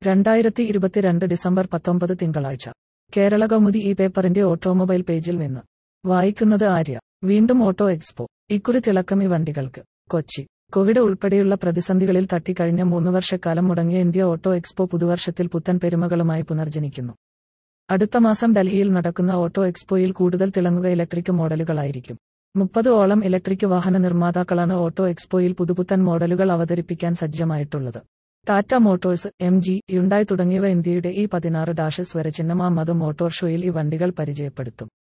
രണ്ടായിരത്തി ഇരുപത്തിരണ്ട് ഡിസംബർ പത്തൊമ്പത് തിങ്കളാഴ്ച കേരള കൗമുദി ഈ പേപ്പറിന്റെ ഓട്ടോമൊബൈൽ പേജിൽ നിന്ന് വായിക്കുന്നത് ആര്യ വീണ്ടും ഓട്ടോ എക്സ്പോ ഇക്കുറി തിളക്കം ഈ വണ്ടികൾക്ക് കൊച്ചി കോവിഡ് ഉൾപ്പെടെയുള്ള പ്രതിസന്ധികളിൽ തട്ടിക്കഴിഞ്ഞ മൂന്ന് വർഷക്കാലം മുടങ്ങിയ ഇന്ത്യ ഓട്ടോ എക്സ്പോ പുതുവർഷത്തിൽ പുത്തൻ പെരുമകളുമായി പുനർജനിക്കുന്നു അടുത്ത മാസം ഡൽഹിയിൽ നടക്കുന്ന ഓട്ടോ എക്സ്പോയിൽ കൂടുതൽ തിളങ്ങുക ഇലക്ട്രിക് മോഡലുകളായിരിക്കും മുപ്പത് ഓളം ഇലക്ട്രിക് വാഹന നിർമ്മാതാക്കളാണ് ഓട്ടോ എക്സ്പോയിൽ പുതുപുത്തൻ മോഡലുകൾ അവതരിപ്പിക്കാൻ സജ്ജമായിട്ടുള്ളത് Tata motors M G Hyundai തുടങ്ങിയവ ഇന്ത്യയുടെ ഈ പതിനാറ് ഡാഷ് സ്വരചിഹ്നം ആ മത മോട്ടോർ ഷോയിൽ ഈ വണ്ടികൾ പരിചയപ്പെടുത്തും